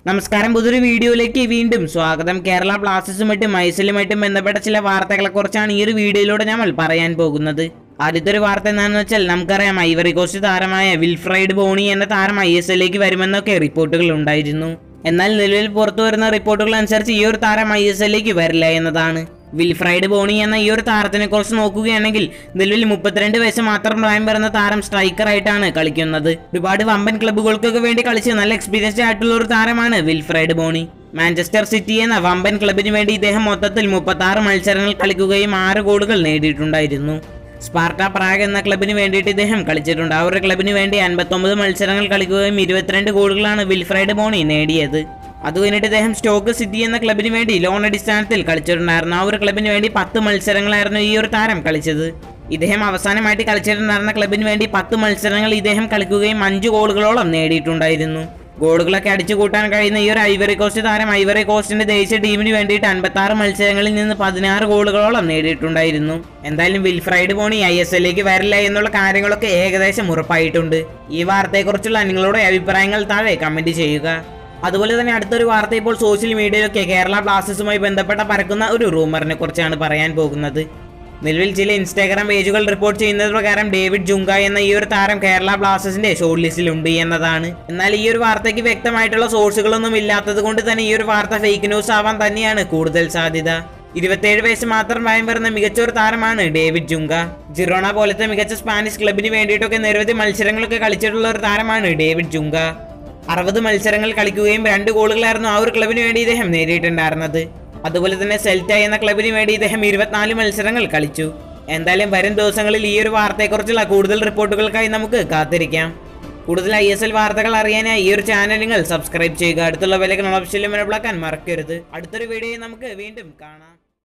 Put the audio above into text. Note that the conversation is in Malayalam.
നമസ്കാരം പുതിയൊരു വീഡിയോയിലേക്ക് വീണ്ടും സ്വാഗതം കേരള ബ്ലാസ്റ്റേഴ്സുമായിട്ടും മൈസലുമായിട്ടും ബന്ധപ്പെട്ട ചില വാർത്തകളെ കുറിച്ചാണ് ഈ ഒരു വീഡിയോയിലൂടെ നമ്മൾ പറയാൻ പോകുന്നത് ആദ്യത്തെ ഒരു വാർത്ത എന്താണെന്ന് വെച്ചാൽ നമുക്കറിയാം ഐവറി കോസ്റ്റ് താരമായ വിൽഫ്രൈഡ് ബോണി എന്ന താരം ഐ എസ് എല്ലിലേക്ക് വരുമെന്നൊക്കെ റിപ്പോർട്ടുകൾ ഉണ്ടായിരുന്നു എന്നാൽ നിലവിൽ പുറത്തു വരുന്ന റിപ്പോർട്ടുകൾ അനുസരിച്ച് ഈ ഒരു താരം ഐ എസ് എല്ലിലേക്ക് വരില്ല എന്നതാണ് വിൽഫ്രൈഡ് ബോണി എന്ന ഈ ഒരു താരത്തിനെ കുറിച്ച് നോക്കുകയാണെങ്കിൽ നിലവിൽ മുപ്പത്തിരണ്ട് വയസ്സ് മാത്രം പ്രായം വരുന്ന താരം സ്ട്രൈക്കർ ആയിട്ടാണ് കളിക്കുന്നത് ഒരുപാട് വമ്പൻ ക്ലബ്ബുകൾക്കൊക്കെ വേണ്ടി കളിച്ച് നല്ല എക്സ്പീരിയൻസ്ഡ് ആയിട്ടുള്ള ഒരു താരമാണ് വിൽഫ്രൈഡ് ബോണി മാഞ്ചസ്റ്റർ സിറ്റി എന്ന വമ്പൻ ക്ലബിന് വേണ്ടി ഇദ്ദേഹം മൊത്തത്തിൽ മുപ്പത്തി ആറ് മത്സരങ്ങൾ കളിക്കുകയും ആറ് ഗോളുകൾ നേടിയിട്ടുണ്ടായിരുന്നു സ്പാർട്ട പ്രാഗ് എന്ന ക്ലബിന് വേണ്ടിയിട്ട് ഇദ്ദേഹം കളിച്ചിട്ടുണ്ട് ആ ഒരു ക്ലബിന് വേണ്ടി അൻപത്തൊമ്പത് മത്സരങ്ങൾ കളിക്കുകയും ഇരുപത്തിരണ്ട് ഗോളുകളാണ് വിൽഫ്രൈഡ് ബോണി നേടിയത് അത് കഴിഞ്ഞിട്ട് ഇദ്ദേഹം സ്റ്റോക്ക് സിറ്റി എന്ന ക്ലബിന് വേണ്ടി ലോൺ അടിസ്ഥാനത്തിൽ കളിച്ചിട്ടുണ്ടായിരുന്നു ആ ഒരു ക്ലബിന് വേണ്ടി പത്ത് മത്സരങ്ങളായിരുന്നു ഈ ഒരു താരം കളിച്ചത് ഇദ്ദേഹം അവസാനമായിട്ട് കളിച്ചിട്ടുണ്ടായിരുന്ന ക്ലബിന് വേണ്ടി പത്ത് മത്സരങ്ങൾ ഇദ്ദേഹം കളിക്കുകയും അഞ്ച് ഗോളുകളോളം നേടിയിട്ടുണ്ടായിരുന്നു ഗോളുകളൊക്കെ അടിച്ചു കൂട്ടാൻ കഴിയുന്ന ഈ ഒരു ഐവറി കോസ്റ്റ് താരം ഐവറി കോസ്റ്റിന്റെ ദേശീയ ടീമിന് വേണ്ടിയിട്ട് അൻപത്തി ആറ് മത്സരങ്ങളിൽ നിന്ന് പതിനാറ് ഗോളുകളോളം നേടിയിട്ടുണ്ടായിരുന്നു എന്തായാലും വിൽഫ്രൈഡ് ബോണി ഐ എസ് എല്ലിലേക്ക് വരില്ല എന്നുള്ള കാര്യങ്ങളൊക്കെ ഏകദേശം ഉറപ്പായിട്ടുണ്ട് ഈ വാർത്തയെക്കുറിച്ചുള്ള നിങ്ങളുടെ അഭിപ്രായങ്ങൾ താഴെ കമന്റ് ചെയ്യുക അതുപോലെ തന്നെ അടുത്തൊരു വാർത്ത ഇപ്പോൾ സോഷ്യൽ മീഡിയയിലൊക്കെ കേരള ബ്ലാസ്റ്റേഴ്സുമായി ബന്ധപ്പെട്ട പരക്കുന്ന ഒരു റൂമറിനെ കുറിച്ചാണ് പറയാൻ പോകുന്നത് നിലവിൽ ചില ഇൻസ്റ്റാഗ്രാം പേജുകൾ റിപ്പോർട്ട് ചെയ്യുന്നത് പ്രകാരം ഡേവിഡ് ജുങ്ക എന്ന ഈ ഒരു താരം കേരള ബ്ലാസ്റ്റേഴ്സിന്റെ ഷോർട്ട് ലിസ്റ്റിലുണ്ട് എന്നതാണ് എന്നാൽ ഈ ഒരു വാർത്തയ്ക്ക് വ്യക്തമായിട്ടുള്ള സോഴ്സുകളൊന്നും ഇല്ലാത്തത് കൊണ്ട് തന്നെ ഈ ഒരു വാർത്ത ഫേക്ക് ന്യൂസ് ആവാൻ തന്നെയാണ് കൂടുതൽ സാധ്യത ഇരുപത്തേഴ് വയസ്സ് മാത്രം പ്രായം വരുന്ന മികച്ച ഒരു താരമാണ് ഡേവിഡ് ജുങ്ക ജിറോണ പോലത്തെ മികച്ച സ്പാനിഷ് ക്ലബിന് വേണ്ടിയിട്ടൊക്കെ നിരവധി മത്സരങ്ങളൊക്കെ കളിച്ചിട്ടുള്ള ഒരു താരമാണ് ഡേവിഡ് ജുങ്ക അറുപത് മത്സരങ്ങൾ കളിക്കുകയും രണ്ട് ഗോളുകളായിരുന്നു ആ ഒരു ക്ലബിന് വേണ്ടി ഇദ്ദേഹം നേടിയിട്ടുണ്ടായിരുന്നത് അതുപോലെ തന്നെ സെൽറ്റ എന്ന ക്ലബിന് വേണ്ടി ഇദ്ദേഹം ഇരുപത്തിനാല് മത്സരങ്ങൾ കളിച്ചു എന്തായാലും വരും ദിവസങ്ങളിൽ ഈ ഒരു വാർത്തയെക്കുറിച്ചുള്ള കൂടുതൽ റിപ്പോർട്ടുകൾക്കായി നമുക്ക് കാത്തിരിക്കാം കൂടുതൽ ഐ എസ് എൽ വാർത്തകൾ അറിയാനായി ഈ ഒരു ചാനൽ നിങ്ങൾ സബ്സ്ക്രൈബ് ചെയ്യുക അടുത്തുള്ള വിലക്ക് ഓപ്ഷനിലും മനസ്സിലാക്കാൻ മറക്കരുത് അടുത്തൊരു വീഡിയോയിൽ നമുക്ക് വീണ്ടും കാണാം